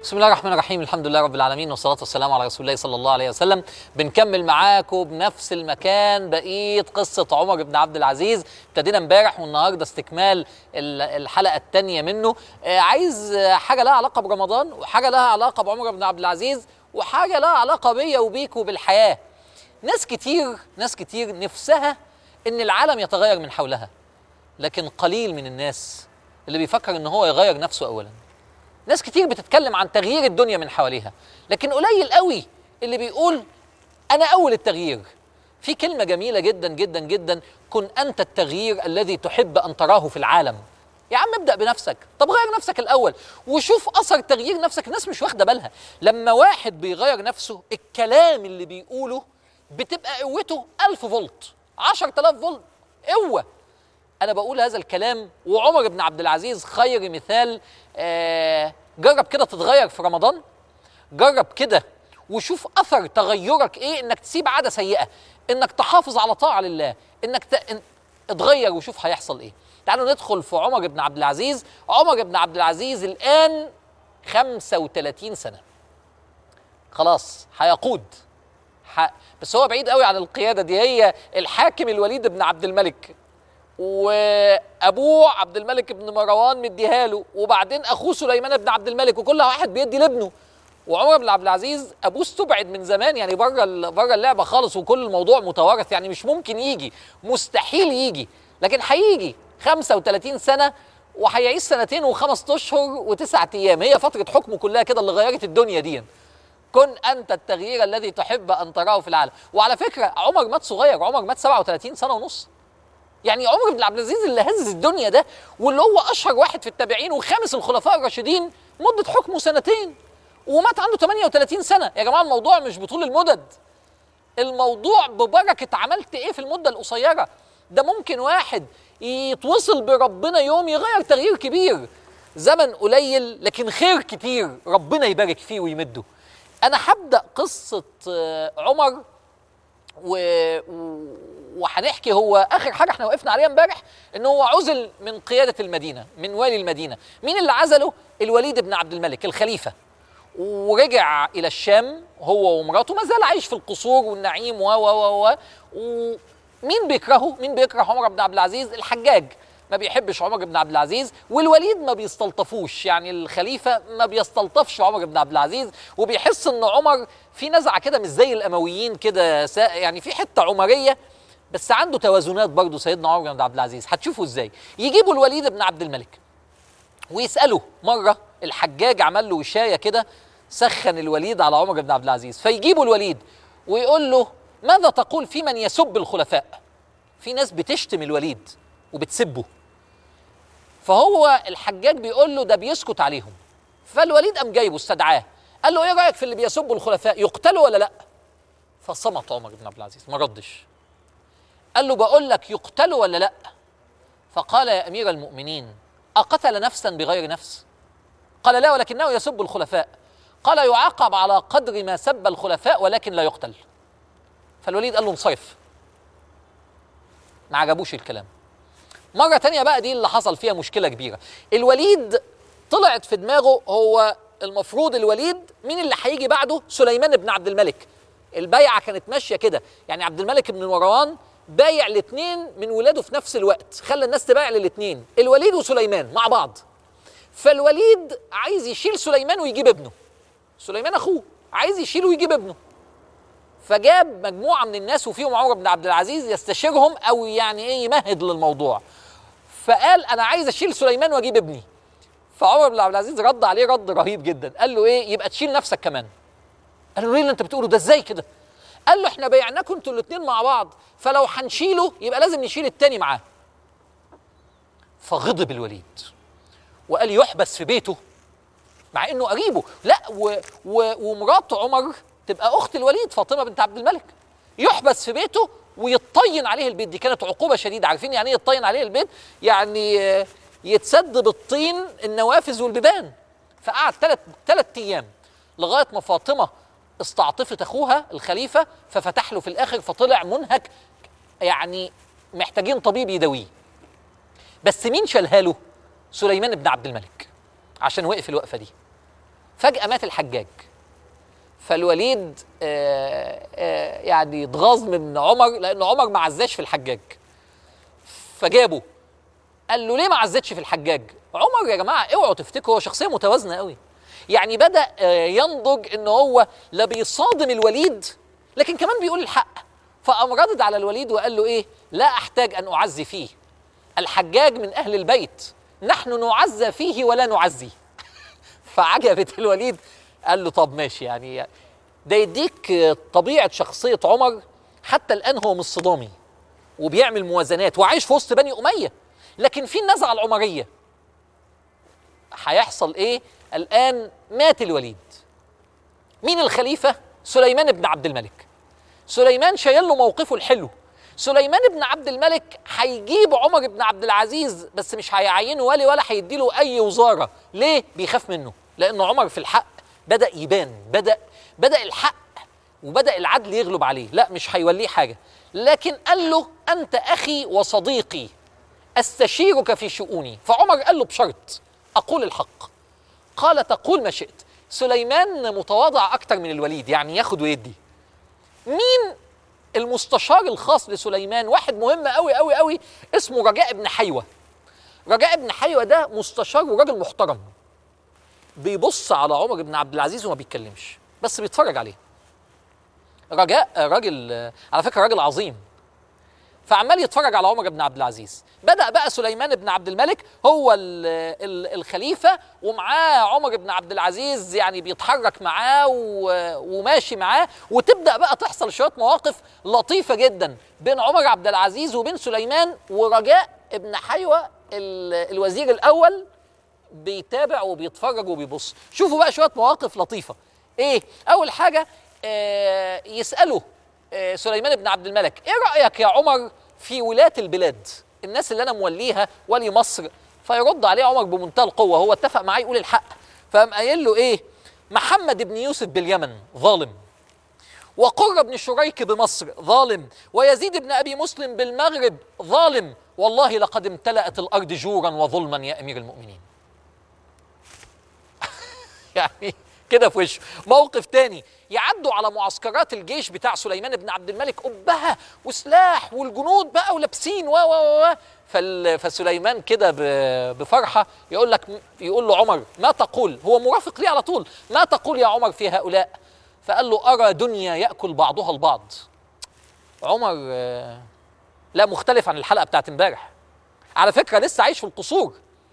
بسم الله الرحمن الرحيم الحمد لله رب العالمين والصلاة والسلام على رسول الله صلى الله عليه وسلم بنكمل معاكم بنفس المكان بقية قصة عمر بن عبد العزيز ابتدينا امبارح والنهاردة استكمال ال- الحلقة الثانية منه آه، عايز آه، حاجة لها علاقة برمضان وحاجة لها علاقة بعمر بن عبد العزيز وحاجة لها علاقة بيا وبيك وبالحياة ناس كتير ناس كتير نفسها ان العالم يتغير من حولها لكن قليل من الناس اللي بيفكر ان هو يغير نفسه اولا ناس كتير بتتكلم عن تغيير الدنيا من حواليها لكن قليل قوي اللي بيقول انا اول التغيير في كلمه جميله جدا جدا جدا كن انت التغيير الذي تحب ان تراه في العالم يا عم ابدا بنفسك طب غير نفسك الاول وشوف اثر تغيير نفسك الناس مش واخده بالها لما واحد بيغير نفسه الكلام اللي بيقوله بتبقى قوته 1000 فولت 10000 فولت قوه انا بقول هذا الكلام وعمر بن عبد العزيز خير مثال آه، جرب كده تتغير في رمضان جرب كده وشوف اثر تغيرك ايه انك تسيب عاده سيئه انك تحافظ على طاعه لله انك ت... إن... اتغير وشوف هيحصل ايه تعالوا ندخل في عمر بن عبد العزيز عمر بن عبد العزيز الان 35 سنه خلاص هيقود ح... بس هو بعيد قوي عن القياده دي هي الحاكم الوليد بن عبد الملك وابوه عبد الملك بن مروان مديها له وبعدين اخوه سليمان بن عبد الملك وكل واحد بيدي لابنه وعمر بن عبد العزيز ابوه استبعد من زمان يعني بره ال- بره اللعبه خالص وكل الموضوع متوارث يعني مش ممكن يجي مستحيل يجي لكن هيجي 35 سنه وهيعيش سنتين وخمس اشهر وتسعة ايام هي فتره حكمه كلها كده اللي غيرت الدنيا دي كن انت التغيير الذي تحب ان تراه في العالم وعلى فكره عمر مات صغير عمر مات 37 سنه ونص يعني عمر بن عبد العزيز اللي هز الدنيا ده واللي هو اشهر واحد في التابعين وخامس الخلفاء الراشدين مده حكمه سنتين ومات عنده 38 سنه يا جماعه الموضوع مش بطول المدد الموضوع ببركه عملت ايه في المده القصيره ده ممكن واحد يتوصل بربنا يوم يغير تغيير كبير زمن قليل لكن خير كتير ربنا يبارك فيه ويمده انا هبدا قصه آه، عمر و... و... وهنحكي هو اخر حاجه احنا وقفنا عليها امبارح ان هو عزل من قياده المدينه من والي المدينه مين اللي عزله الوليد بن عبد الملك الخليفه ورجع الى الشام هو ومراته ما زال عايش في القصور والنعيم و و و و ومين بيكرهه مين بيكره عمر بن عبد العزيز الحجاج ما بيحبش عمر بن عبد العزيز والوليد ما بيستلطفوش يعني الخليفه ما بيستلطفش عمر بن عبد العزيز وبيحس ان عمر في نزعه كده مش زي الامويين كده سا- يعني في حته عمريه بس عنده توازنات برضه سيدنا عمر بن عبد العزيز هتشوفوا ازاي يجيبوا الوليد بن عبد الملك ويساله مره الحجاج عمل له وشايه كده سخن الوليد على عمر بن عبد العزيز فيجيبوا الوليد ويقول له ماذا تقول في من يسب الخلفاء في ناس بتشتم الوليد وبتسبه فهو الحجاج بيقول له ده بيسكت عليهم فالوليد قام جايبه استدعاه قال له ايه رايك في اللي بيسبوا الخلفاء يقتلوا ولا لا فصمت عمر بن عبد العزيز ما ردش قال له بقول لك يقتلوا ولا لا فقال يا امير المؤمنين اقتل نفسا بغير نفس قال لا ولكنه يسب الخلفاء قال يعاقب على قدر ما سب الخلفاء ولكن لا يقتل فالوليد قال له انصرف ما عجبوش الكلام مرة تانية بقى دي اللي حصل فيها مشكلة كبيرة الوليد طلعت في دماغه هو المفروض الوليد مين اللي هيجي بعده سليمان بن عبد الملك البيعة كانت ماشية كده يعني عبد الملك بن مروان بايع الاثنين من ولاده في نفس الوقت خلى الناس تبايع للاثنين الوليد وسليمان مع بعض فالوليد عايز يشيل سليمان ويجيب ابنه سليمان اخوه عايز يشيله ويجيب ابنه فجاب مجموعه من الناس وفيهم عمر بن عبد العزيز يستشيرهم او يعني ايه يمهد للموضوع فقال انا عايز اشيل سليمان واجيب ابني فعمر بن عبد العزيز رد عليه رد رهيب جدا قال له ايه يبقى تشيل نفسك كمان قال له ليه اللي انت بتقوله ده ازاي كده قال له احنا بيعناكم انتوا الاثنين مع بعض فلو هنشيله يبقى لازم نشيل التاني معاه فغضب الوليد وقال يحبس في بيته مع انه قريبه لا و و ومرات عمر تبقى اخت الوليد فاطمه بنت عبد الملك يحبس في بيته ويطين عليه البيت دي كانت عقوبه شديده عارفين يعني ايه يطين عليه البيت يعني آه، يتسد بالطين النوافذ والبيبان فقعد ثلاث ثلاث ايام لغايه ما فاطمه استعطفت اخوها الخليفه ففتح له في الاخر فطلع منهك يعني محتاجين طبيب يداويه بس مين شالها له سليمان بن عبد الملك عشان وقف الوقفه دي فجاه مات الحجاج فالوليد آه، آه، يعني اتغاظ من عمر لان عمر ما عزاش في الحجاج فجابه قال له ليه ما عزتش في الحجاج عمر يا جماعه اوعوا تفتكروا هو شخصيه متوازنه قوي يعني بدا آه، ينضج ان هو لا بيصادم الوليد لكن كمان بيقول الحق فقام ردد على الوليد وقال له ايه لا احتاج ان اعزي فيه الحجاج من اهل البيت نحن نعزى فيه ولا نعزي فعجبت الوليد قال له طب ماشي يعني ده يديك طبيعه شخصيه عمر حتى الان هو مش صدامي وبيعمل موازنات وعايش في وسط بني اميه لكن في النزعه العمريه هيحصل ايه الان مات الوليد مين الخليفه سليمان بن عبد الملك سليمان شايل له موقفه الحلو سليمان بن عبد الملك هيجيب عمر بن عبد العزيز بس مش هيعينه ولي ولا هيديله اي وزاره ليه بيخاف منه لان عمر في الحق بدا يبان بدا بدا الحق وبدا العدل يغلب عليه لا مش هيوليه حاجه لكن قال له انت اخي وصديقي استشيرك في شؤوني فعمر قال له بشرط اقول الحق قال تقول ما شئت سليمان متواضع اكتر من الوليد يعني ياخد ويدي مين المستشار الخاص لسليمان واحد مهم قوي قوي قوي اسمه رجاء بن حيوه رجاء بن حيوه ده مستشار وراجل محترم بيبص على عمر بن عبد العزيز وما بيتكلمش بس بيتفرج عليه رجاء راجل على فكره راجل عظيم فعمال يتفرج على عمر بن عبد العزيز بدا بقى سليمان بن عبد الملك هو ال ال الخليفه ومعاه عمر بن عبد العزيز يعني بيتحرك معاه و- وماشي معاه وتبدا بقى تحصل شويه مواقف لطيفه جدا بين عمر عبد العزيز وبين سليمان ورجاء ابن حيوه ال- الوزير الاول بيتابع وبيتفرج وبيبص شوفوا بقى شويه مواقف لطيفه ايه اول حاجه آه يساله آه سليمان بن عبد الملك ايه رايك يا عمر في ولاة البلاد الناس اللي انا موليها ولي مصر فيرد عليه عمر بمنتهى القوه هو اتفق معاه يقول الحق فقام قايل له ايه محمد بن يوسف باليمن ظالم وقر بن شريك بمصر ظالم ويزيد بن ابي مسلم بالمغرب ظالم والله لقد امتلأت الارض جورا وظلما يا امير المؤمنين يعني كده في وشه موقف تاني يعدوا على معسكرات الجيش بتاع سليمان بن عبد الملك أبهة وسلاح والجنود بقى ولابسين و و و فال- فسليمان كده ب- بفرحة يقول لك يقول له عمر ما تقول هو مرافق ليه على طول ما تقول يا عمر في هؤلاء فقال له أرى دنيا يأكل بعضها البعض عمر آه، لا مختلف عن الحلقة بتاعت امبارح على فكرة لسه عايش في القصور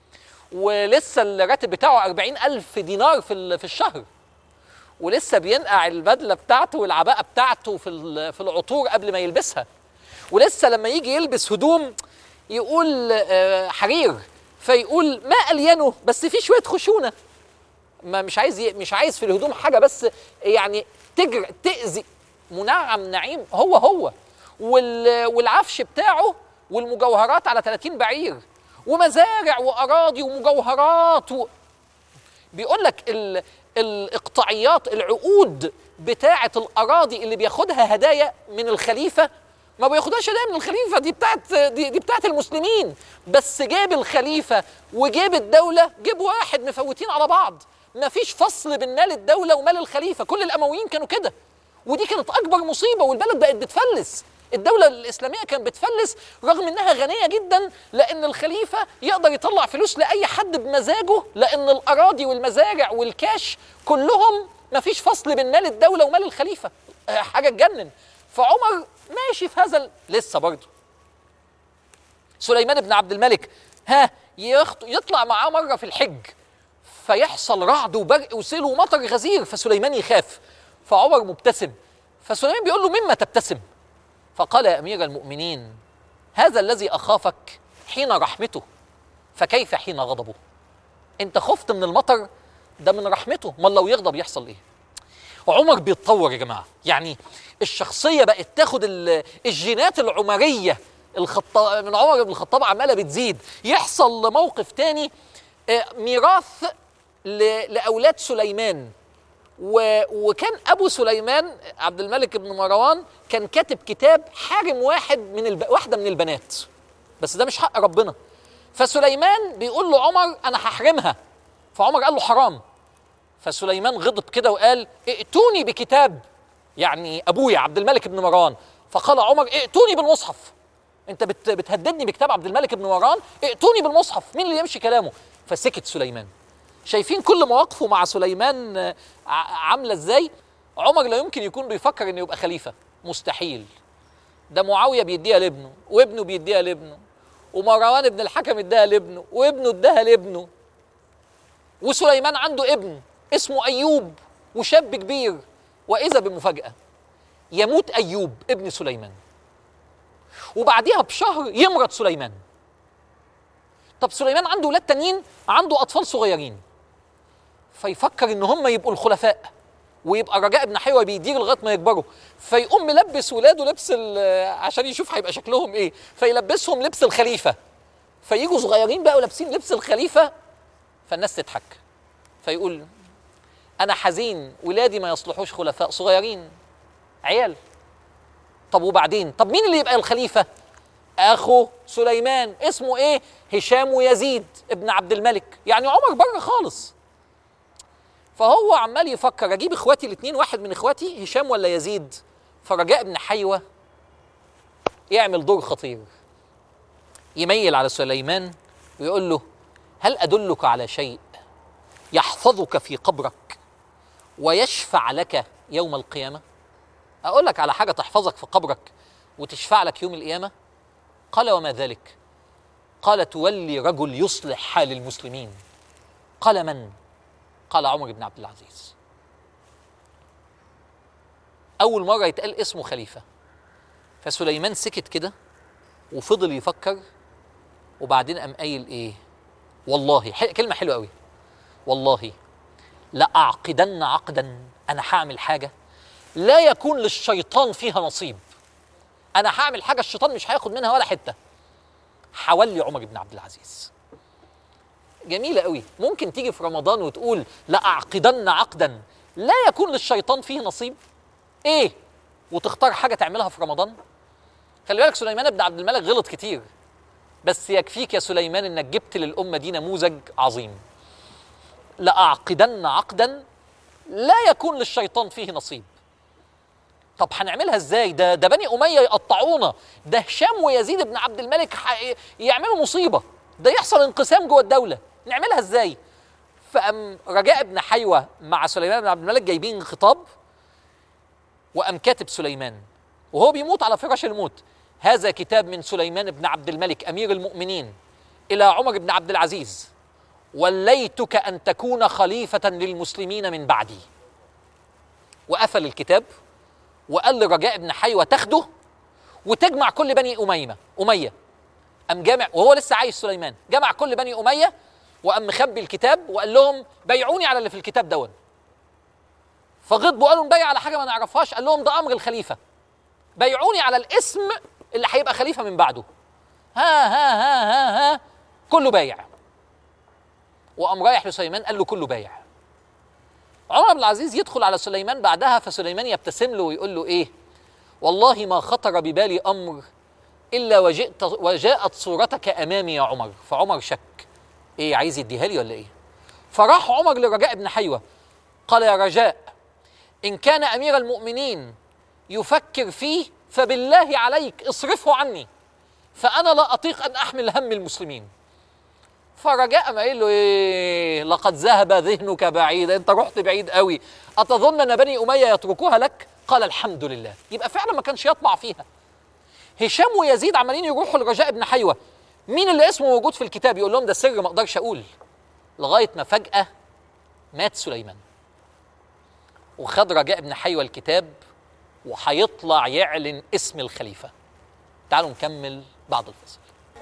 ولسه الراتب بتاعه 40 ألف دينار في ال- في الشهر ولسه بينقع البدلة بتاعته والعباءة بتاعته في ال- في العطور قبل ما يلبسها ولسه لما يجي يلبس هدوم يقول آه، حرير فيقول ما ألينه بس في شوية خشونة ما مش عايز ي- مش عايز في الهدوم حاجة بس يعني تجر تأذي منعم نعيم هو هو وال والعفش بتاعه والمجوهرات على 30 بعير ومزارع وأراضي ومجوهرات و... بيقول لك ال... الاقطاعيات العقود بتاعه الاراضي اللي بياخدها هدايا من الخليفه ما بياخدهاش هدايا من الخليفه دي بتاعت دي, دي بتاعت المسلمين بس جاب الخليفه وجاب الدوله جاب واحد مفوتين على بعض ما فيش فصل بين مال الدوله ومال الخليفه كل الامويين كانوا كده ودي كانت اكبر مصيبه والبلد بقت بتفلس الدولة الإسلامية كانت بتفلس رغم إنها غنية جدا لأن الخليفة يقدر يطلع فلوس لأي حد بمزاجه لأن الأراضي والمزارع والكاش كلهم مفيش فصل بين مال الدولة ومال الخليفة آه، حاجة تجنن فعمر ماشي في هذا ال- لسه برضه سليمان بن عبد الملك ها يخط... يطلع معاه مرة في الحج فيحصل رعد وبرق وسيل ومطر غزير فسليمان يخاف فعمر مبتسم فسليمان بيقول له مما تبتسم فقال يا امير المؤمنين هذا الذي اخافك حين رحمته فكيف حين غضبه انت خفت من المطر ده من رحمته امال لو يغضب يحصل ايه عمر بيتطور يا جماعه يعني الشخصيه بقت تاخد ال- الجينات العمريه الخطاب من عمر بن الخطاب عماله بتزيد يحصل موقف تاني آه، ميراث ل- لاولاد سليمان و... وكان ابو سليمان عبد الملك بن مروان كان كاتب كتاب حارم واحد من الب... واحده من البنات بس ده مش حق ربنا فسليمان بيقول له عمر انا هحرمها فعمر قال له حرام فسليمان غضب كده وقال ائتوني بكتاب يعني ابويا عبد الملك بن مروان فقال عمر ائتوني بالمصحف انت بت بتهددني بكتاب عبد الملك بن مروان ائتوني بالمصحف مين اللي يمشي كلامه فسكت سليمان شايفين كل مواقفه مع سليمان آه، ع- عامله ازاي عمر لا يمكن يكون بيفكر انه يبقى خليفه مستحيل ده معاويه بيديها لابنه وابنه بيديها لابنه ومروان ابن الحكم اداها لابنه وابنه اداها لابنه وسليمان عنده ابن اسمه ايوب وشاب كبير واذا بمفاجاه يموت ايوب ابن سليمان وبعديها بشهر يمرض سليمان طب سليمان عنده ولاد تانيين عنده اطفال صغيرين فيفكر ان هم يبقوا الخلفاء ويبقى رجاء بن حيوه بيدير لغايه ما يكبروا فيقوم ملبس ولاده لبس ال- عشان يشوف هيبقى شكلهم ايه فيلبسهم لبس الخليفه فيجوا صغيرين بقى ولابسين لبس الخليفه فالناس تضحك فيقول انا حزين ولادي ما يصلحوش خلفاء صغيرين عيال طب وبعدين طب مين اللي يبقى الخليفه اخو سليمان اسمه ايه هشام ويزيد ابن عبد الملك يعني عمر بره خالص فهو عمال يفكر اجيب اخواتي الاثنين واحد من اخواتي هشام ولا يزيد فرجاء بن حيوه يعمل دور خطير يميل على سليمان ويقول له هل ادلك على شيء يحفظك في قبرك ويشفع لك يوم القيامه اقول لك على حاجه تحفظك في قبرك وتشفع لك يوم القيامه قال وما ذلك قال تولي رجل يصلح حال المسلمين قال من قال عمر بن عبد العزيز اول مره يتقال اسمه خليفه فسليمان سكت كده وفضل يفكر وبعدين قام قايل ايه والله ح- كلمه حلوه قوي والله لاعقدن عقدا انا هعمل حاجه لا يكون للشيطان فيها نصيب انا هعمل حاجه الشيطان مش هياخد منها ولا حته حولي عمر بن عبد العزيز جميله قوي ممكن تيجي في رمضان وتقول لاعقدن عقدا لا يكون للشيطان فيه نصيب ايه وتختار حاجه تعملها في رمضان خلي بالك سليمان بن عبد الملك غلط كتير بس يكفيك يا سليمان انك جبت للامه دي نموذج عظيم لاعقدن عقدا لا يكون للشيطان فيه نصيب طب هنعملها ازاي ده ده بني اميه يقطعونا ده هشام ويزيد بن عبد الملك ح- يعملوا مصيبه ده يحصل انقسام جوه الدوله نعملها ازاي فقام رجاء بن حيوه مع سليمان بن عبد الملك جايبين خطاب وقام كاتب سليمان وهو بيموت على فراش الموت هذا كتاب من سليمان بن عبد الملك امير المؤمنين الى عمر بن عبد العزيز وليتك ان تكون خليفه للمسلمين من بعدي وقفل الكتاب وقال لرجاء بن حيوه تاخده وتجمع كل بني اميه اميه قام جامع وهو لسه عايش سليمان جمع كل بني اميه وقام مخبي الكتاب وقال لهم بيعوني على اللي في الكتاب دون فغضبوا قالوا نبيع على حاجه ما نعرفهاش قال لهم ده امر الخليفه بيعوني على الاسم اللي هيبقى خليفه من بعده ها ها ها ها ها كله بايع وقام رايح لسليمان قال له كله بايع عمر بن العزيز يدخل على سليمان بعدها فسليمان يبتسم له ويقول له ايه والله ما خطر ببالي امر الا وجئت وجاءت صورتك امامي يا عمر فعمر شك ايه عايز يديها لي ولا ايه فراح عمر لرجاء بن حيوه قال يا رجاء ان كان امير المؤمنين يفكر فيه فبالله عليك اصرفه عني فانا لا اطيق ان احمل هم المسلمين فرجاء ما قال له ايه لقد ذهب ذهنك بعيدا انت رحت بعيد قوي اتظن ان بني اميه يتركوها لك قال الحمد لله يبقى فعلا ما كانش يطمع فيها هشام ويزيد عمالين يروحوا لرجاء بن حيوه مين اللي اسمه موجود في الكتاب يقول لهم ده سر ما اقدرش اقول لغايه ما فجاه مات سليمان وخد رجاء بن حيوه الكتاب وهيطلع يعلن اسم الخليفه تعالوا نكمل بعد الفصل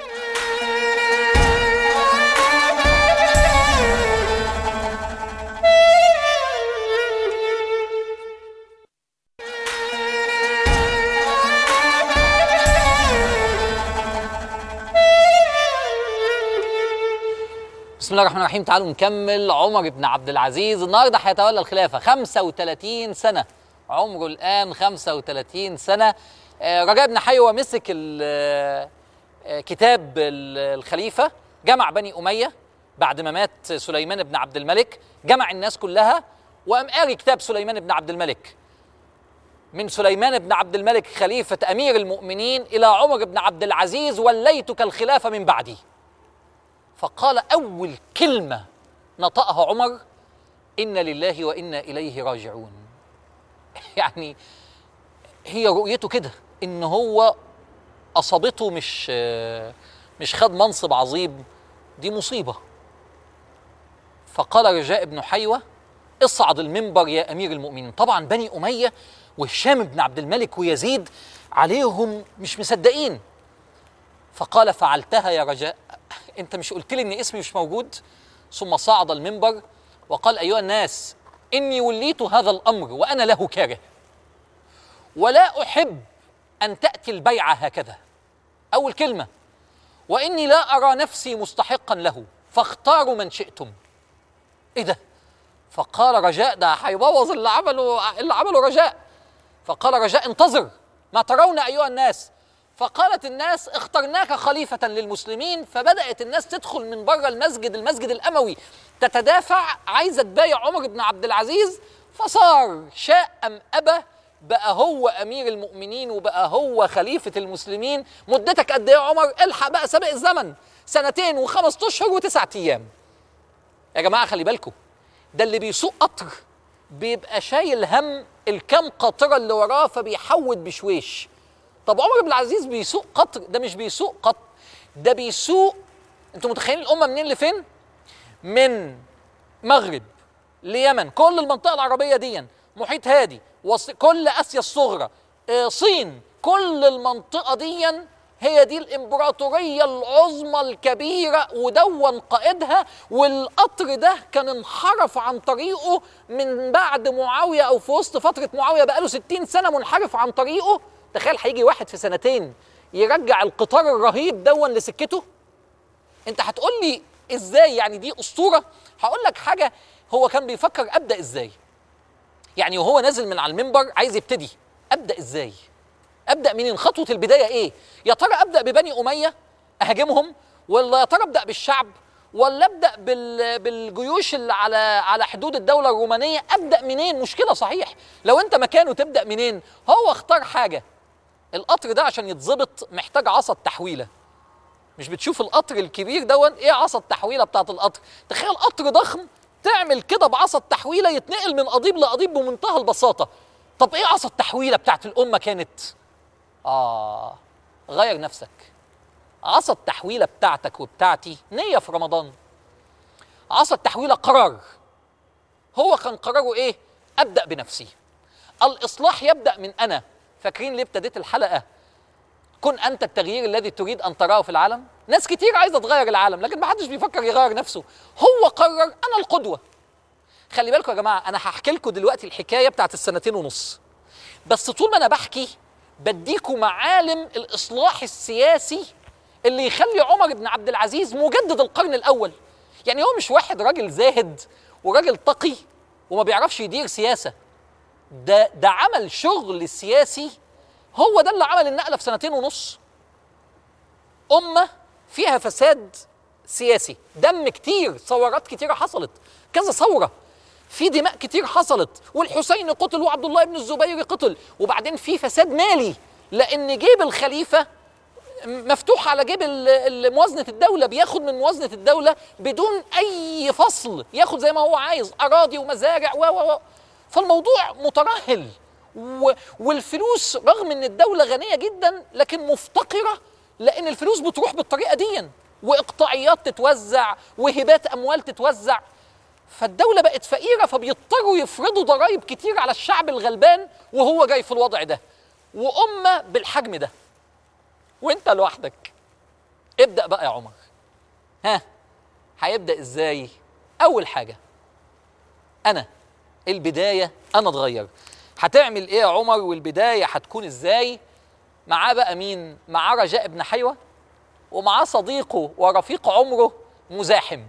بسم الله الرحمن الرحيم تعالوا نكمل عمر بن عبد العزيز النهارده هيتولى الخلافه 35 سنه عمره الان 35 سنه آه، رجاء بن حيوه مسك ال- آه، كتاب ال- الخليفه جمع بني اميه بعد ما مات سليمان بن عبد الملك جمع الناس كلها وقام قاري كتاب سليمان بن عبد الملك من سليمان بن عبد الملك خليفة أمير المؤمنين إلى عمر بن عبد العزيز وليتك الخلافة من بعدي فقال أول كلمة نطقها عمر إن لله وإنا إليه راجعون يعني هي رؤيته كده إن هو أصابته مش مش خد منصب عظيم دي مصيبة فقال رجاء بن حيوة اصعد المنبر يا أمير المؤمنين طبعا بني أمية وهشام بن عبد الملك ويزيد عليهم مش مصدقين فقال فعلتها يا رجاء انت مش قلت لي ان اسمي مش موجود ثم صعد المنبر وقال ايها الناس اني وليت هذا الامر وانا له كاره ولا احب ان تاتي البيعه هكذا اول كلمه واني لا ارى نفسي مستحقا له فاختاروا من شئتم ايه ده فقال رجاء ده هيبوظ اللي عمله اللي عمله رجاء فقال رجاء انتظر ما ترون ايها الناس فقالت الناس اخترناك خليفة للمسلمين فبدأت الناس تدخل من بره المسجد المسجد الأموي تتدافع عايزة تبايع عمر بن عبد العزيز فصار شاء أم أبى بقى هو أمير المؤمنين وبقى هو خليفة المسلمين مدتك قد إيه يا عمر الحق بقى سابق الزمن سنتين وخمس أشهر وتسعة أيام يا جماعة خلي بالكم ده اللي بيسوق قطر بيبقى شايل هم الكام قاطرة اللي وراه فبيحود بشويش طب عمر بن العزيز بيسوق قطر ده مش بيسوق قطر ده بيسوق انتوا متخيلين الامه منين لفين من مغرب ليمن كل المنطقه العربيه دي محيط هادي وص... كل اسيا الصغرى آه، صين كل المنطقه دي هي دي الامبراطوريه العظمى الكبيره ودون قائدها والقطر ده كان انحرف عن طريقه من بعد معاويه او في وسط فتره معاويه بقاله 60 سنه منحرف عن طريقه تخيل هيجي واحد في سنتين يرجع القطار الرهيب دون لسكته انت هتقول لي ازاي يعني دي اسطوره هقول لك حاجه هو كان بيفكر ابدا ازاي يعني وهو نازل من على المنبر عايز يبتدي ابدا ازاي ابدا منين خطوه البدايه ايه يا ترى ابدا ببني اميه اهاجمهم ولا يا ترى ابدا بالشعب ولا ابدا بال... بالجيوش اللي على على حدود الدوله الرومانيه ابدا منين مشكله صحيح لو انت مكانه تبدا منين هو اختار حاجه القطر ده عشان يتظبط محتاج عصا تحويله مش بتشوف القطر الكبير دون ايه عصا التحويله بتاعت القطر تخيل قطر ضخم تعمل كده بعصا التحويله يتنقل من قضيب لقضيب بمنتهى البساطه طب ايه عصا التحويله بتاعت الامه كانت اه غير نفسك عصا التحويله بتاعتك وبتاعتي نيه في رمضان عصا التحويله قرار هو كان قراره ايه ابدا بنفسي الاصلاح يبدا من انا فاكرين ليه ابتديت الحلقه كن انت التغيير الذي تريد ان تراه في العالم ناس كتير عايزه تغير العالم لكن ما حدش بيفكر يغير نفسه هو قرر انا القدوه خلي بالكم يا جماعه انا هحكي لكم دلوقتي الحكايه بتاعت السنتين ونص بس طول ما انا بحكي بديكم معالم الاصلاح السياسي اللي يخلي عمر بن عبد العزيز مجدد القرن الاول يعني هو مش واحد راجل زاهد وراجل تقي وما بيعرفش يدير سياسه ده ده عمل شغل سياسي هو ده اللي عمل النقله في سنتين ونص امه فيها فساد سياسي دم كتير ثورات كتيره حصلت كذا ثوره في دماء كتير حصلت والحسين قتل وعبد الله بن الزبير قتل وبعدين في فساد مالي لان جيب الخليفه مفتوح على جيب ال- ال- موازنه الدوله بياخد من موازنه الدوله بدون اي فصل ياخد زي ما هو عايز اراضي ومزارع و و و فالموضوع مترهل و- والفلوس رغم ان الدوله غنيه جدا لكن مفتقره لان الفلوس بتروح بالطريقه دي واقطاعيات تتوزع وهبات اموال تتوزع فالدولة بقت فقيرة فبيضطروا يفرضوا ضرائب كتير على الشعب الغلبان وهو جاي في الوضع ده وأمة بالحجم ده وانت لوحدك ابدأ بقى يا عمر ها هيبدأ ازاي أول حاجة أنا البداية أنا اتغير هتعمل ايه يا عمر والبداية هتكون ازاي معاه بقى مين معاه رجاء بن حيوة ومعاه صديقه ورفيق عمره مزاحم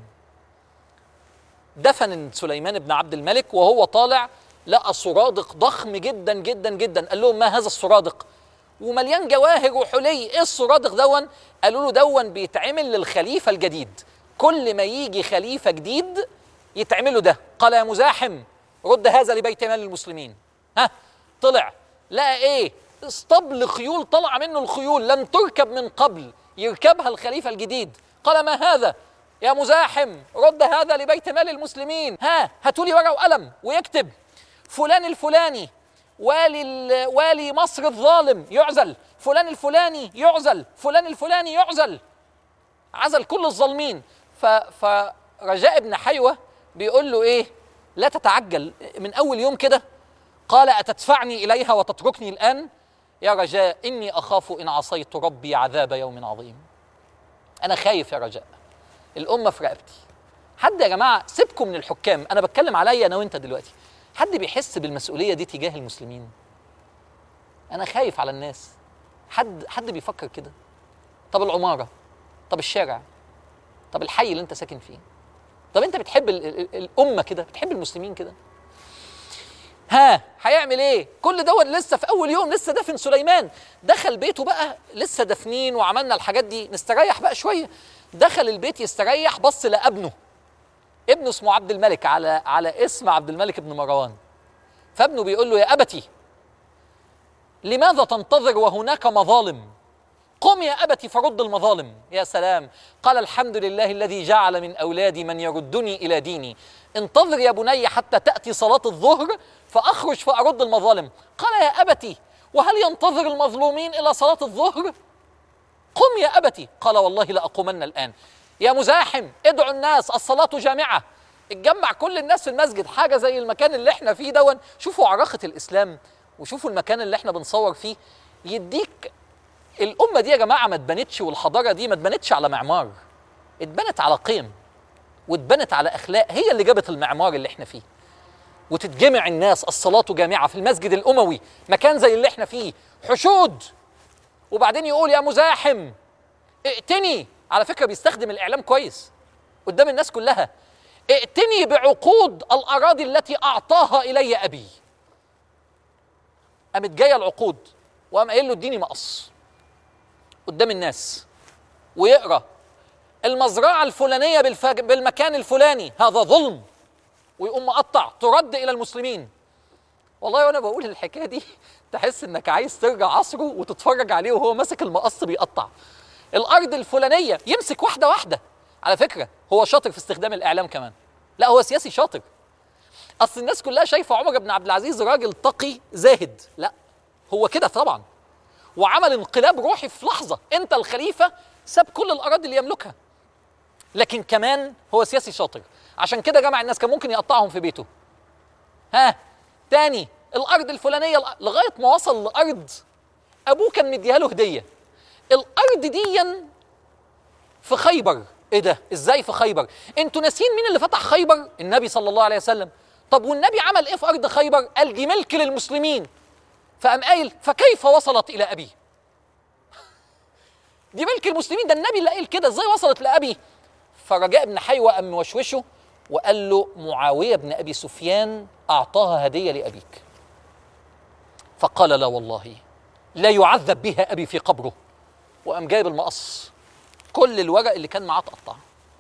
دفن سليمان بن عبد الملك وهو طالع لقى سرادق ضخم جدا جدا جدا قال لهم ما هذا السرادق ومليان جواهر وحلي ايه السرادق دون قالوا له دون بيتعمل للخليفه الجديد كل ما يجي خليفه جديد يتعملوا ده قال يا مزاحم رد هذا لبيت مال المسلمين ها طلع لقى ايه اسطبل خيول طلع منه الخيول لم تركب من قبل يركبها الخليفه الجديد قال ما هذا يا مزاحم رد هذا لبيت مال المسلمين ها هاتوا لي ورقه وقلم ويكتب فلان الفلاني والي ال- والي مصر الظالم يعزل فلان الفلاني يعزل فلان الفلاني يعزل عزل كل الظالمين ف فرجاء بن حيوه بيقول له ايه لا تتعجل من اول يوم كده قال اتدفعني اليها وتتركني الان يا رجاء اني اخاف ان عصيت ربي عذاب يوم عظيم انا خايف يا رجاء الامه في رقبتي حد يا جماعه سيبكم من الحكام انا بتكلم عليا انا وانت دلوقتي حد بيحس بالمسؤوليه دي تجاه المسلمين انا خايف على الناس حد حد بيفكر كده طب العماره طب الشارع طب الحي اللي انت ساكن فيه طب انت بتحب ال ال الامه كده بتحب المسلمين كده ها هيعمل ايه كل دوت لسه في اول يوم لسه دفن سليمان دخل بيته بقى لسه دافنين وعملنا الحاجات دي نستريح بقى شويه دخل البيت يستريح بص لابنه ابنه اسمه عبد الملك على على اسم عبد الملك بن مروان فابنه بيقول له يا ابتي لماذا تنتظر وهناك مظالم قم يا أبت فرد المظالم يا سلام قال الحمد لله الذي جعل من أولادي من يردني إلى ديني انتظر يا بني حتى تأتي صلاة الظهر فأخرج فأرد المظالم قال يا أبتي وهل ينتظر المظلومين إلى صلاة الظهر قم يا أبتي قال والله لأقومن الآن يا مزاحم ادعوا الناس الصلاة جامعة اتجمع كل الناس في المسجد حاجة زي المكان اللي احنا فيه دون شوفوا عراقة الإسلام وشوفوا المكان اللي احنا بنصور فيه يديك الأمة دي يا جماعة ما اتبنتش والحضارة دي ما اتبنتش على معمار اتبنت على قيم واتبنت على أخلاق هي اللي جابت المعمار اللي احنا فيه وتتجمع الناس الصلاة جامعة في المسجد الأموي مكان زي اللي احنا فيه حشود وبعدين يقول يا مزاحم ائتني على فكرة بيستخدم الإعلام كويس قدام الناس كلها ائتني بعقود الأراضي التي أعطاها إلي أبي قامت جاية العقود وقام قايل له اديني مقص قدام الناس ويقرا المزرعه الفلانيه بالفج... بالمكان الفلاني هذا ظلم ويقوم مقطع ترد الى المسلمين والله وانا بقول الحكايه دي تحس انك عايز ترجع عصره وتتفرج عليه وهو ماسك المقص بيقطع الارض الفلانيه يمسك واحده واحده على فكره هو شاطر في استخدام الاعلام كمان لا هو سياسي شاطر اصل الناس كلها شايفه عمر بن عبد العزيز راجل تقي زاهد لا هو كده طبعا وعمل انقلاب روحي في لحظه انت الخليفه ساب كل الاراضي اللي يملكها لكن كمان هو سياسي شاطر عشان كده جمع الناس كان ممكن يقطعهم في بيته ها تاني الارض الفلانيه الأ- لغايه ما وصل لارض ابوه كان مديها له هديه الارض دي في خيبر ايه ده ازاي في خيبر انتوا ناسين مين اللي فتح خيبر النبي صلى الله عليه وسلم طب والنبي عمل ايه في ارض خيبر قال دي ملك للمسلمين فقام قايل فكيف وصلت الى ابي دي ملك المسلمين ده النبي اللي قايل كده ازاي وصلت لابي فرجاء بن حيوه قام موشوشه وقال له معاويه بن ابي سفيان اعطاها هديه لابيك فقال لا والله لا يعذب بها ابي في قبره وقام جايب المقص كل الورق اللي كان معاه اتقطع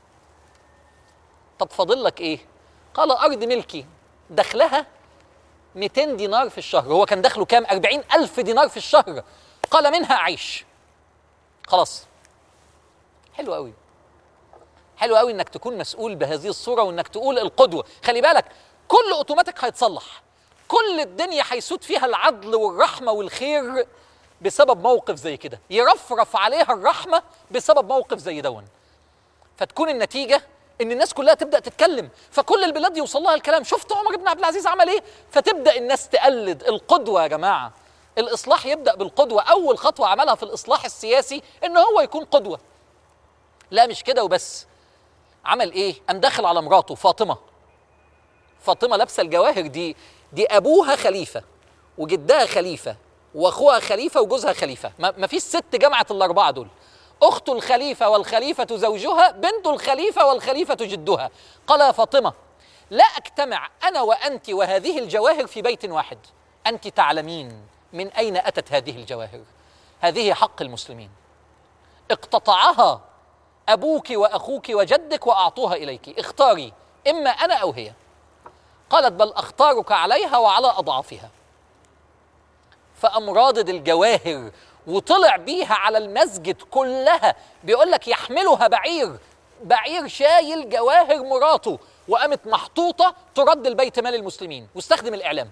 طب فاضل لك ايه قال ارض ملكي دخلها 200 دينار في الشهر هو كان دخله كام 40 ألف دينار في الشهر قال منها أعيش خلاص حلو قوي حلو قوي انك تكون مسؤول بهذه الصورة وانك تقول القدوة خلي بالك كل اوتوماتيك هيتصلح كل الدنيا هيسود فيها العدل والرحمة والخير بسبب موقف زي كده يرفرف عليها الرحمة بسبب موقف زي دون فتكون النتيجة ان الناس كلها تبدا تتكلم فكل البلاد يوصل لها الكلام شفت عمر بن عبد العزيز عمل ايه فتبدا الناس تقلد القدوه يا جماعه الاصلاح يبدا بالقدوه اول خطوه عملها في الاصلاح السياسي ان هو يكون قدوه لا مش كده وبس عمل ايه قام داخل على مراته فاطمه فاطمه لابسه الجواهر دي دي ابوها خليفه وجدها خليفه واخوها خليفه وجوزها خليفه ما ما فيش ست جمعت الاربعه دول اخت الخليفه والخليفه زوجها بنت الخليفه والخليفه جدها قال يا فاطمه لا اجتمع انا وانت وهذه الجواهر في بيت واحد انت تعلمين من اين اتت هذه الجواهر هذه حق المسلمين اقتطعها ابوك واخوك وجدك واعطوها اليك اختاري اما انا او هي قالت بل اختارك عليها وعلى اضعافها فقام رادد الجواهر وطلع بيها على المسجد كلها بيقول لك يحملها بعير بعير شايل جواهر مراته وقامت محطوطه ترد البيت مال المسلمين واستخدم الاعلام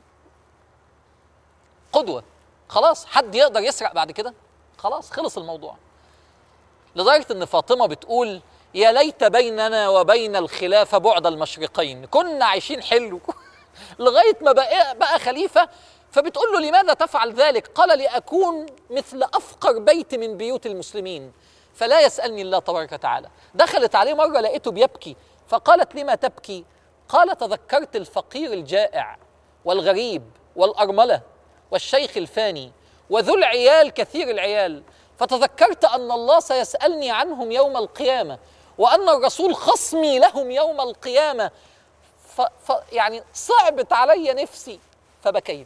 قدوه خلاص حد يقدر يسرق بعد كده خلاص خلص الموضوع لدرجه ان فاطمه بتقول يا ليت بيننا وبين الخلافه بعد المشرقين كنا عايشين حلو لغايه ما بقى, بقى خليفه فبتقول له لماذا تفعل ذلك قال لأكون مثل أفقر بيت من بيوت المسلمين فلا يسألني الله تبارك وتعالى دخلت عليه مرة لقيته بيبكي فقالت لما تبكي قال تذكرت الفقير الجائع والغريب والأرملة والشيخ الفاني وذو العيال كثير العيال فتذكرت أن الله سيسألني عنهم يوم القيامة وأن الرسول خصمي لهم يوم القيامة ف... ف... يعني صعبت علي نفسي فبكيت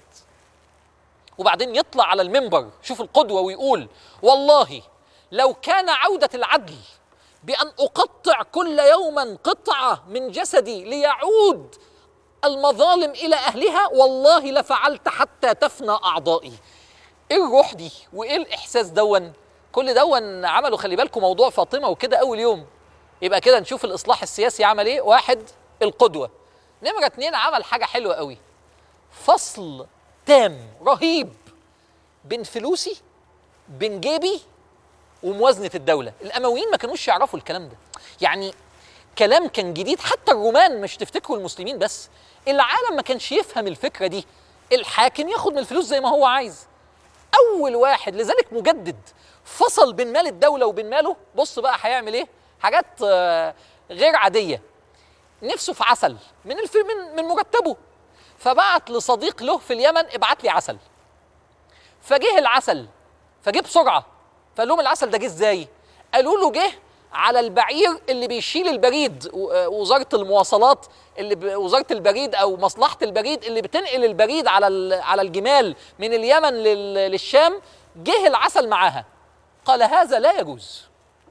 وبعدين يطلع على المنبر شوف القدوة ويقول والله لو كان عودة العدل بأن أقطع كل يوم قطعة من جسدي ليعود المظالم إلى أهلها والله لفعلت حتى تفنى أعضائي إيه الروح دي وإيه الإحساس دون كل دون عملوا خلي بالكم موضوع فاطمة وكده أول يوم يبقى كده نشوف الإصلاح السياسي عمل إيه واحد القدوة نمرة اتنين عمل حاجة حلوة قوي فصل تام رهيب بين فلوسي بين جيبي وموازنة الدولة الأمويين ما كانوش يعرفوا الكلام ده يعني كلام كان جديد حتى الرومان مش تفتكروا المسلمين بس العالم ما كانش يفهم الفكرة دي الحاكم ياخد من الفلوس زي ما هو عايز أول واحد لذلك مجدد فصل بين مال الدولة وبين ماله بص بقى هيعمل إيه حاجات آه، غير عادية نفسه في عسل من الف... من من مرتبه فبعت لصديق له في اليمن ابعت لي عسل فجه العسل فجه بسرعه فقال لهم العسل ده جه ازاي قالوا له جه على البعير اللي بيشيل البريد و- وزاره المواصلات اللي ب... وزاره البريد او مصلحه البريد اللي بتنقل البريد على ال... على الجمال من اليمن لل... للشام جه العسل معاها قال هذا لا يجوز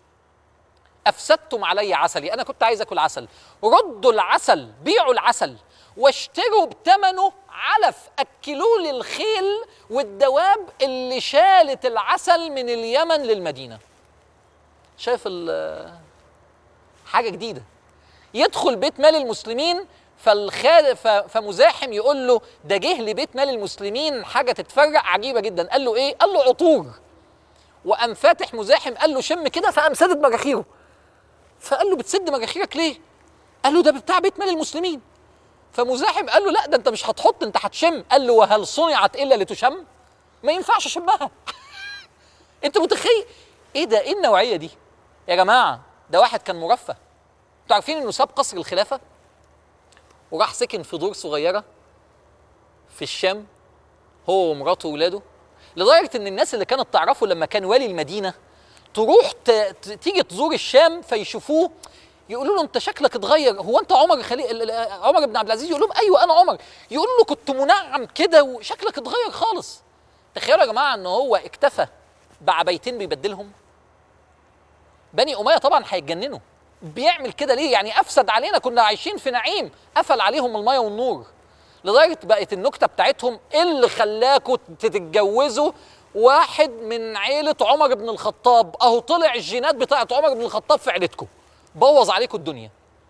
افسدتم علي عسلي انا كنت عايز اكل عسل ردوا العسل بيعوا العسل واشتروا بثمنه علف اكلوه للخيل والدواب اللي شالت العسل من اليمن للمدينه شايف ال- حاجه جديده يدخل بيت مال المسلمين فالخال ف- فمزاحم يقول له ده جه لبيت مال المسلمين حاجه تتفرق عجيبه جدا قال له ايه قال له عطور وقام فاتح مزاحم قال له شم كده فقام سدد مراخيره فقال له بتسد مراخيرك ليه قال له ده بتاع بيت مال المسلمين فمزاحم قال له لا ده انت مش هتحط انت هتشم قال له وهل صنعت الا لتشم ما ينفعش اشمها انت متخيل ايه ده ايه النوعيه دي يا جماعه ده واحد كان مرفه انتوا عارفين انه ساب قصر الخلافه وراح سكن في دور صغيره في الشام هو ومراته واولاده لدرجه ان الناس اللي كانت تعرفه لما كان والي المدينه تروح ت... ت... تيجي تزور الشام فيشوفوه يقولوا له انت شكلك اتغير هو انت عمر خلي... ال- ال- عمر بن عبد العزيز يقول لهم ايوه انا عمر يقول له كنت منعم كده وشكلك اتغير خالص تخيلوا يا جماعه ان هو اكتفى بعبيتين بيبدلهم بني اميه طبعا هيتجننوا بيعمل كده ليه يعني افسد علينا كنا عايشين في نعيم قفل عليهم الميه والنور لدرجه بقت النكته بتاعتهم إيه اللي خلاكوا تتجوزوا واحد من عيله عمر بن الخطاب اهو طلع الجينات بتاعت عمر بن الخطاب في عيلتكم بوظ عليكم الدنيا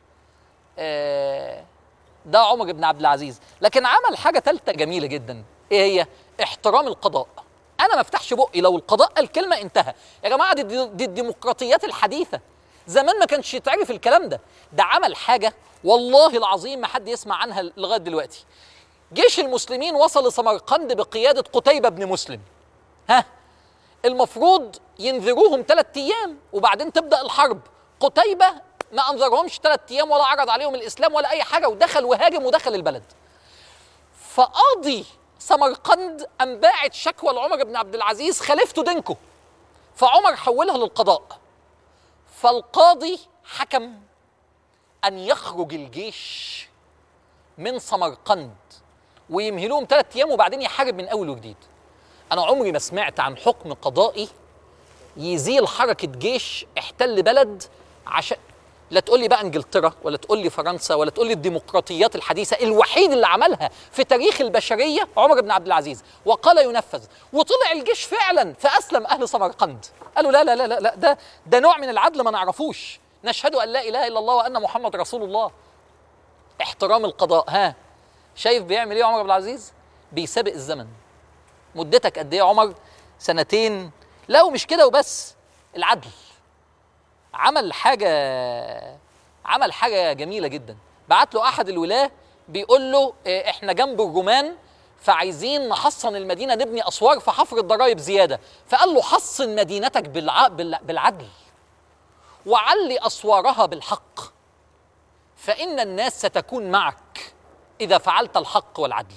آه، ده عمر بن عبد العزيز لكن عمل حاجه ثالثه جميله جدا ايه هي احترام القضاء انا ما افتحش بقي لو القضاء قال كلمه انتهى يا جماعه دي, دي, دي الديمقراطيات الحديثه زمان ما كانش يتعرف الكلام ده ده عمل حاجه والله العظيم ما حد يسمع عنها لغايه دلوقتي جيش المسلمين وصل لسمرقند بقياده قتيبه بن مسلم ها المفروض ينذروهم ثلاث ايام وبعدين تبدا الحرب قتيبه ما انذرهمش ثلاث ايام ولا عرض عليهم الاسلام ولا اي حاجه ودخل وهاجم ودخل البلد فقاضي سمرقند قام باعت شكوى لعمر بن عبد العزيز خليفته دينكو فعمر حولها للقضاء فالقاضي حكم ان يخرج الجيش من سمرقند ويمهلوهم ثلاث ايام وبعدين يحارب من اول وجديد انا عمري ما سمعت عن حكم قضائي يزيل حركه جيش احتل يحتل بلد عشان لا تقول لي بقى انجلترا ولا تقول لي فرنسا ولا تقول لي الديمقراطيات الحديثه الوحيد اللي عملها في تاريخ البشريه عمر بن عبد العزيز وقال ينفذ وطلع الجيش فعلا فاسلم اهل سمرقند قالوا لا لا لا لا, لا ده ده نوع من العدل ما نعرفوش نشهد ان لا اله الا الله وان محمد رسول الله احترام القضاء ها شايف بيعمل ايه عمر بن العزيز بيسابق الزمن مدتك قد ايه يا عمر سنتين لا ومش كده وبس العدل عمل حاجه عمل حاجه جميله جدا بعت له احد الولاه بيقول له إيه، احنا جنب الرومان فعايزين نحصن المدينه نبني اسوار فحفر الضرائب زياده فقال له حصن مدينتك بالع... بال- بالعدل وعلي اسوارها بالحق فان الناس ستكون معك اذا فعلت الحق والعدل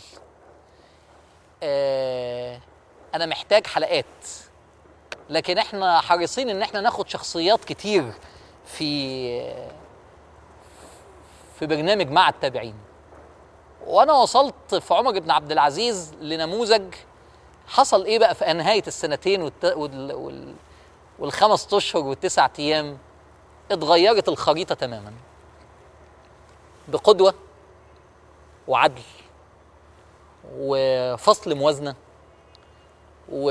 آه انا محتاج حلقات لكن احنا حريصين ان احنا ناخد شخصيات كتير في في برنامج مع التابعين وانا وصلت في عمر بن عبد العزيز لنموذج حصل ايه بقى في نهايه السنتين والت... وال... وال... والخمس اشهر والتسع ايام اتغيرت الخريطه تماما بقدوه وعدل وفصل موازنه و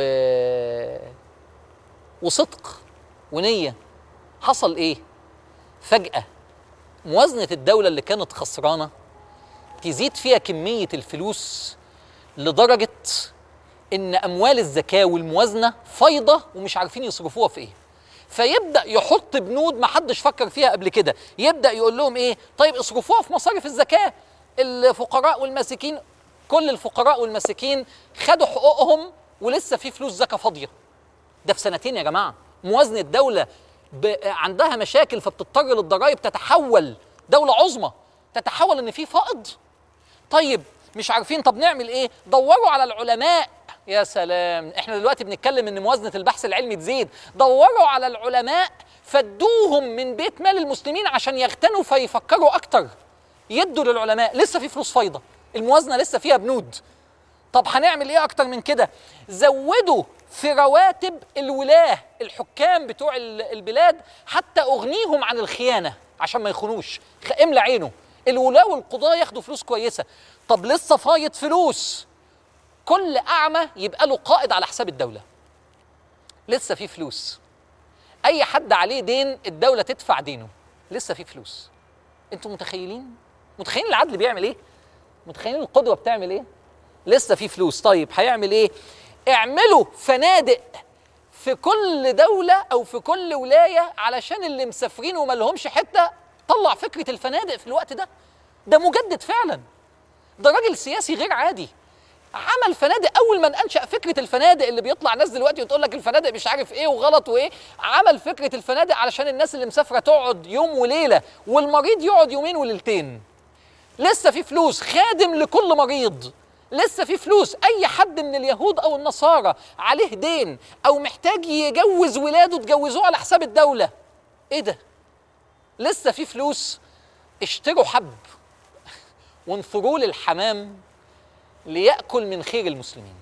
وصدق ونيه حصل ايه فجاه موازنه الدوله اللي كانت خسرانه تزيد فيها كميه الفلوس لدرجه ان اموال الزكاه والموازنه فايضه ومش عارفين يصرفوها في ايه فيبدا يحط بنود ما حدش فكر فيها قبل كده يبدا يقول لهم ايه طيب اصرفوها في مصارف الزكاه الفقراء والمساكين كل الفقراء والمساكين خدوا حقوقهم ولسه في فلوس زكاه فاضيه ده في سنتين يا جماعه موازنه دوله ب... عندها مشاكل فبتضطر للضرائب تتحول دوله عظمى تتحول ان في فائض طيب مش عارفين طب نعمل ايه دوروا على العلماء يا سلام احنا دلوقتي بنتكلم ان موازنه البحث العلمي تزيد دوروا على العلماء فادوهم من بيت مال المسلمين عشان يغتنوا فيفكروا اكتر يدوا للعلماء لسه في فلوس فايضه الموازنه لسه فيها بنود طب هنعمل ايه اكتر من كده زودوا في رواتب الولاه الحكام بتوع ال- البلاد حتى اغنيهم عن الخيانه عشان ما يخونوش خ- املى عينه الولاه والقضاه ياخدوا فلوس كويسه طب لسه فايض فلوس كل اعمى يبقى له قائد على حساب الدوله لسه في فلوس اي حد عليه دين الدوله تدفع دينه لسه في فلوس انتوا متخيلين متخيلين العدل بيعمل ايه متخيلين القدوه بتعمل ايه لسه في فلوس طيب هيعمل ايه اعملوا فنادق في كل دولة أو في كل ولاية علشان اللي مسافرين وما لهمش حتة طلع فكرة الفنادق في الوقت ده ده مجدد فعلا ده راجل سياسي غير عادي عمل فنادق اول من انشا فكره الفنادق اللي بيطلع ناس دلوقتي وتقول لك الفنادق مش عارف ايه وغلط وايه عمل فكره الفنادق علشان الناس اللي مسافره تقعد يوم وليله والمريض يقعد يومين وليلتين لسه في فلوس خادم لكل مريض لسه في فلوس اي حد من اليهود او النصارى عليه دين او محتاج يجوز ولاده تجوزوه على حساب الدوله ايه ده لسه في فلوس اشتروا حب وانثروه للحمام ليأكل من خير المسلمين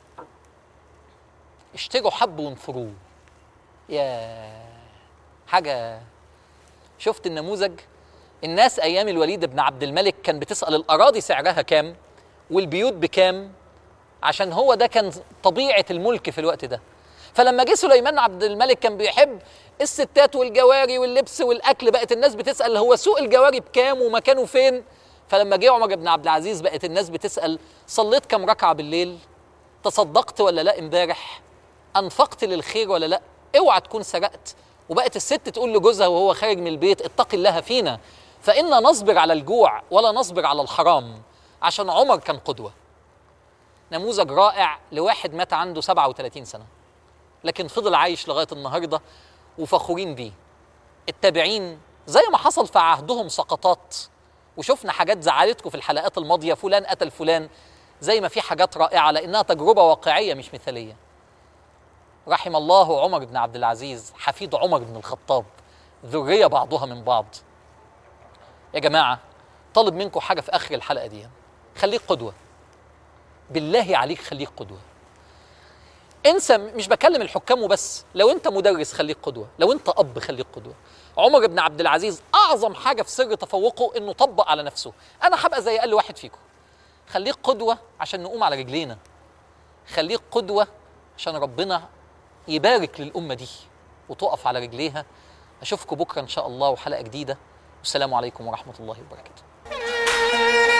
اشتروا حب وانثروه يا حاجة شفت النموذج الناس أيام الوليد بن عبد الملك كان بتسأل الأراضي سعرها كام والبيوت بكام عشان هو ده كان طبيعة الملك في الوقت ده فلما جه سليمان عبد الملك كان بيحب الستات والجواري واللبس والاكل بقت الناس بتسال هو سوق الجواري بكام ومكانه فين فلما جه عمر بن عبد العزيز بقت الناس بتسال صليت كم ركعه بالليل تصدقت ولا لا امبارح انفقت للخير ولا لا اوعى تكون سرقت وبقت الست تقول لجوزها وهو خارج من البيت اتق الله فينا فإنا نصبر على الجوع ولا نصبر على الحرام عشان عمر كان قدوة نموذج رائع لواحد مات عنده 37 سنة لكن فضل عايش لغاية النهاردة وفخورين بيه التابعين زي ما حصل في عهدهم سقطات وشفنا حاجات زعلتكم في الحلقات الماضية فلان قتل فلان زي ما في حاجات رائعة لأنها تجربة واقعية مش مثالية رحم الله عمر بن عبد العزيز حفيد عمر بن الخطاب ذرية بعضها من بعض يا جماعة طالب منكم حاجة في آخر الحلقة دي خليك قدوة بالله عليك خليك قدوة انسى مش بكلم الحكام وبس لو انت مدرس خليك قدوه لو انت اب خليك قدوه عمر بن عبد العزيز اعظم حاجه في سر تفوقه انه طبق على نفسه انا هبقى زي اقل واحد فيكم خليك قدوه عشان نقوم على رجلينا خليك قدوه عشان ربنا يبارك للامه دي وتقف على رجليها اشوفكم بكره ان شاء الله وحلقه جديده والسلام عليكم ورحمه الله وبركاته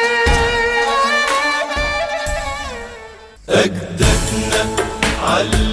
أجدادنا علموا